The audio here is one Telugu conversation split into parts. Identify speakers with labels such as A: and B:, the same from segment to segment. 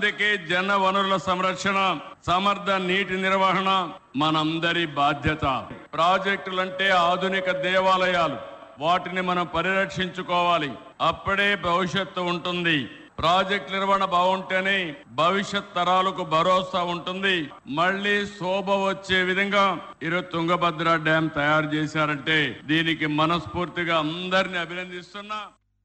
A: అందుకే జన వనరుల సంరక్షణ సమర్థ నీటి నిర్వహణ మనందరి బాధ్యత ప్రాజెక్టులంటే ఆధునిక దేవాలయాలు వాటిని మనం పరిరక్షించుకోవాలి అప్పుడే భవిష్యత్తు ఉంటుంది ప్రాజెక్ట్ నిర్వహణ బాగుంటేనే భవిష్యత్ తరాలకు భరోసా ఉంటుంది మళ్ళీ శోభ వచ్చే విధంగా ఈరోజు తుంగభద్ర డ్యాం తయారు చేశారంటే దీనికి మనస్ఫూర్తిగా అందరిని అభినందిస్తున్నా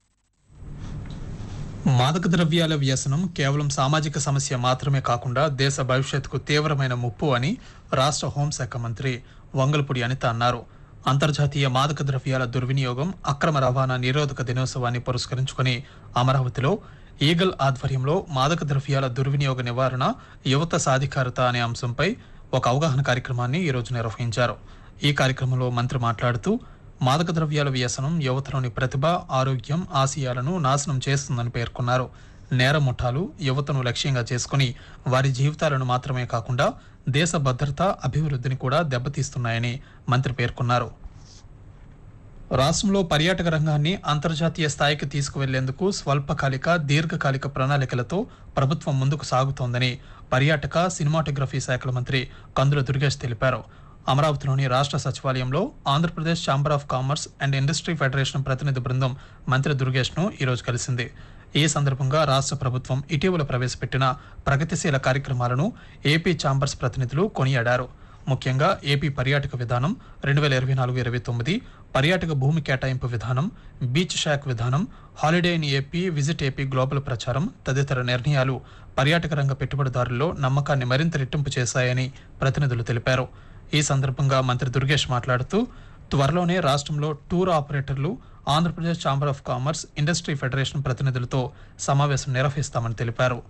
B: మాదక ద్రవ్యాల వ్యసనం కేవలం సామాజిక సమస్య మాత్రమే కాకుండా దేశ భవిష్యత్తుకు తీవ్రమైన ముప్పు అని రాష్ట్ర హోంశాఖ మంత్రి వంగల్పూడి అనిత అన్నారు అంతర్జాతీయ మాదక ద్రవ్యాల దుర్వినియోగం అక్రమ రవాణా నిరోధక దినోత్సవాన్ని పురస్కరించుకుని అమరావతిలో ఈగల్ ఆధ్వర్యంలో మాదక ద్రవ్యాల దుర్వినియోగ నివారణ యువత సాధికారత అనే అంశంపై ఒక అవగాహన కార్యక్రమాన్ని ఈరోజు నిర్వహించారు ఈ కార్యక్రమంలో మంత్రి మాట్లాడుతూ మాదక ద్రవ్యాల వ్యసనం యువతలోని ప్రతిభ ఆరోగ్యం ఆశయాలను నాశనం చేస్తుందని పేర్కొన్నారు నేర ముఠాలు యువతను లక్ష్యంగా చేసుకుని వారి జీవితాలను మాత్రమే కాకుండా దేశ భద్రత అభివృద్ధిని కూడా దెబ్బతీస్తున్నాయని మంత్రి పేర్కొన్నారు రాష్ట్రంలో పర్యాటక రంగాన్ని అంతర్జాతీయ స్థాయికి తీసుకువెళ్లేందుకు స్వల్పకాలిక దీర్ఘకాలిక ప్రణాళికలతో ప్రభుత్వం ముందుకు సాగుతోందని పర్యాటక సినిమాటోగ్రఫీ శాఖల మంత్రి కందుల దుర్గేష్ తెలిపారు అమరావతిలోని రాష్ట్ర సచివాలయంలో Andhra Pradesh chamber of commerce and industry federation ప్రతినిధి బృందం మంత్రి దుర్గేష్ ను ఈరోజు కలిసింది ఈ సందర్భంగా రాష్ట్ర ప్రభుత్వం ఇటీవల ప్రవేశపెట్టిన ప్రగతిశీల కార్యక్రమాలను ఏపీ ఛాంబర్స్ ప్రతినిధులు కొనియాడారు ముఖ్యంగా ఏపీ పర్యాటక విధానం రెండు వేల ఇరవై నాలుగు ఇరవై తొమ్మిది పర్యాటక భూమి కేటాయింపు విధానం బీచ్ షాక్ విధానం holiday in AP visit AP global ప్రచారం తదితర నిర్ణయాలు పర్యాటక రంగ పెట్టుబడిదారుల్లో నమ్మకాన్ని మరింత రెట్టింపు చేశాయని ప్రతినిధులు తెలిపారు ఈ సందర్భంగా మంత్రి దుర్గేష్ మాట్లాడుతూ త్వరలోనే రాష్ట్రంలో టూర్ ఆపరేటర్లు Andhra Pradesh chamber of commerce industry federation ప్రతినిధులతో సమావేశం నిర్వహిస్తామని తెలిపారు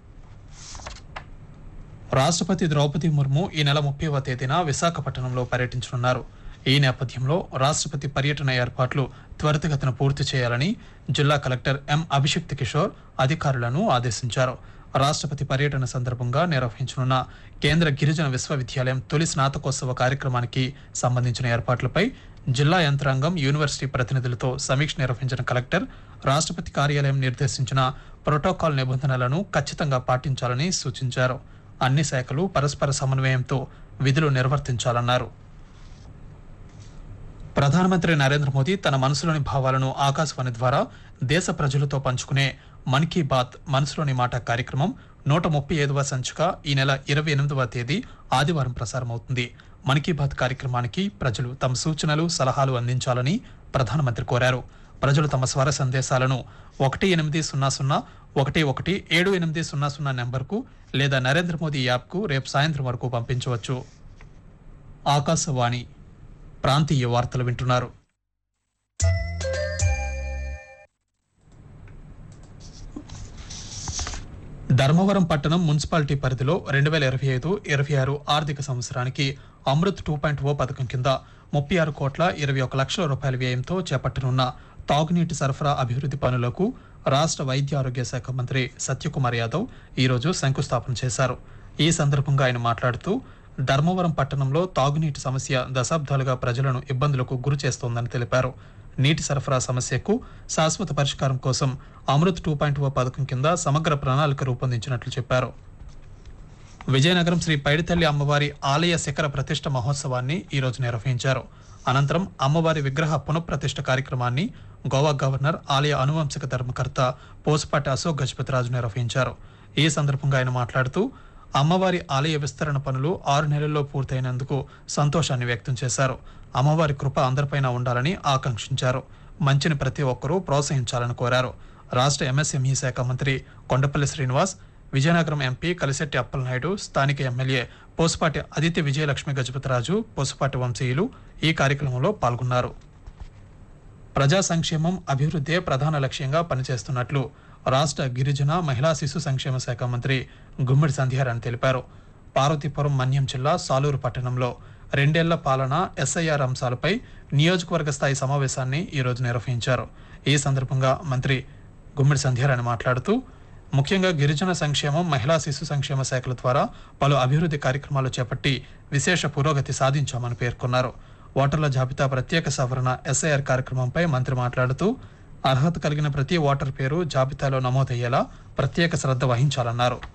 B: రాష్ట్రపతి ద్రౌపది ముర్ము ఈ నెల ముప్పైవ తేదీన విశాఖపట్నంలో పర్యటించనున్నారు ఈ నేపథ్యంలో రాష్ట్రపతి పర్యటన ఏర్పాట్లు త్వరితగతిన పూర్తి చేయాలని జిల్లా కలెక్టర్ ఎం అభిషిక్త్ కిషోర్ అధికారులను ఆదేశించారు రాష్ట్రపతి పర్యటన సందర్భంగా నిర్వహించనున్న కేంద్ర గిరిజన విశ్వవిద్యాలయం తొలి స్నాతకోత్సవ కార్యక్రమానికి సంబంధించిన ఏర్పాట్లపై జిల్లా యంత్రాంగం యూనివర్సిటీ ప్రతినిధులతో సమీక్ష నిర్వహించిన కలెక్టర్ రాష్ట్రపతి కార్యాలయం నిర్దేశించిన ప్రోటోకాల్ నిబంధనలను ఖచ్చితంగా పాటించాలని సూచించారు అన్ని శాఖలు పరస్పర సమన్వయంతో విధులు నిర్వర్తించాలన్నారు ప్రధానమంత్రి నరేంద్ర మోదీ తన మనసులోని భావాలను ఆకాశవాణి ద్వారా దేశ ప్రజలతో పంచుకునే మన్ కీ బాత్ మనసులోని మాట కార్యక్రమం నూట ముప్పై ఐదవ సంచిక ఈ నెల ఇరవై ఎనిమిదవ తేదీ ఆదివారం ప్రసారమవుతుంది మన్ కీ బాత్ కార్యక్రమానికి ప్రజలు తమ సూచనలు సలహాలు అందించాలని ప్రధానమంత్రి కోరారు ప్రజలు తమ స్వర సందేశాలను ఒకటి ఎనిమిది సున్నా సున్నా ఒకటి ఒకటి ఏడు ఎనిమిది సున్నా సున్నా నెంబర్కు లేదా నరేంద్ర మోదీ యాప్కు రేపు సాయంత్రం వరకు పంపించవచ్చు ఆకాశవాణి ప్రాంతీయ వార్తలు వింటున్నారు ధర్మవరం పట్టణం మున్సిపాలిటీ పరిధిలో రెండు వేల ఇరవై ఐదు ఇరవై ఆరు ఆర్థిక సంవత్సరానికి అమృత్ టూ పాయింట్ ఓ పథకం కింద ముప్పై ఆరు కోట్ల ఇరవై ఒక లక్షల రూపాయల వ్యయంతో చేపట్టనున్న తాగునీటి సరఫరా అభివృద్ధి పనులకు రాష్ట్ర వైద్య ఆరోగ్య శాఖ మంత్రి సత్యకుమార్ యాదవ్ ఈరోజు శంకుస్థాపన చేశారు ఈ సందర్భంగా ఆయన మాట్లాడుతూ ధర్మవరం పట్టణంలో తాగునీటి సమస్య దశాబ్దాలుగా ప్రజలను ఇబ్బందులకు గురి చేస్తోందని తెలిపారు నీటి సరఫరా సమస్యకు శాశ్వత పరిష్కారం కోసం అమృత్ టూ పాయింట్ ఓ పథకం కింద సమగ్ర ప్రణాళిక రూపొందించినట్లు చెప్పారు విజయనగరం శ్రీ పైడితల్లి అమ్మవారి ఆలయ శిఖర ప్రతిష్ట మహోత్సవాన్ని ఈరోజు నిర్వహించారు అనంతరం అమ్మవారి విగ్రహ పునఃప్రతిష్ఠ కార్యక్రమాన్ని గోవా గవర్నర్ ఆలయ అనువంశిక ధర్మకర్త పోసుపాటి అశోక్ గజపతిరాజు నిర్వహించారు ఈ సందర్భంగా ఆయన మాట్లాడుతూ అమ్మవారి ఆలయ విస్తరణ పనులు ఆరు నెలల్లో పూర్తయినందుకు సంతోషాన్ని వ్యక్తం చేశారు అమ్మవారి కృప అందరిపైన ఉండాలని ఆకాంక్షించారు మంచిని ప్రతి ఒక్కరూ ప్రోత్సహించాలని కోరారు రాష్ట్ర ఎంఎస్ఎంఈ శాఖ మంత్రి కొండపల్లి శ్రీనివాస్ విజయనగరం ఎంపీ కలిశెట్టి అప్పలనాయుడు స్థానిక ఎమ్మెల్యే పోసుపాటి అదితి విజయలక్ష్మి గజపతిరాజు పోసుపాటి వంశీయులు ఈ కార్యక్రమంలో పాల్గొన్నారు ప్రజా సంక్షేమం అభివృద్ధే ప్రధాన లక్ష్యంగా పనిచేస్తున్నట్లు రాష్ట్ర గిరిజన మహిళా శిశు సంక్షేమ శాఖ మంత్రి గుమ్మిడి సంధ్యారాణి తెలిపారు పార్వతీపురం మన్యం జిల్లా సాలూరు పట్టణంలో రెండేళ్ల పాలన ఎస్ఐఆర్ అంశాలపై నియోజకవర్గ స్థాయి సమావేశాన్ని ఈరోజు నిర్వహించారు ఈ సందర్భంగా మంత్రి గుమ్మిడి సంధ్యారాణి మాట్లాడుతూ ముఖ్యంగా గిరిజన సంక్షేమం మహిళా శిశు సంక్షేమ శాఖల ద్వారా పలు అభివృద్ధి కార్యక్రమాలు చేపట్టి విశేష పురోగతి సాధించామని పేర్కొన్నారు ఓటర్ల జాబితా ప్రత్యేక సవరణ ఎస్ఐఆర్ కార్యక్రమంపై మంత్రి మాట్లాడుతూ అర్హత కలిగిన ప్రతి ఓటర్ పేరు జాబితాలో నమోదయ్యేలా ప్రత్యేక శ్రద్ధ వహించాలన్నారు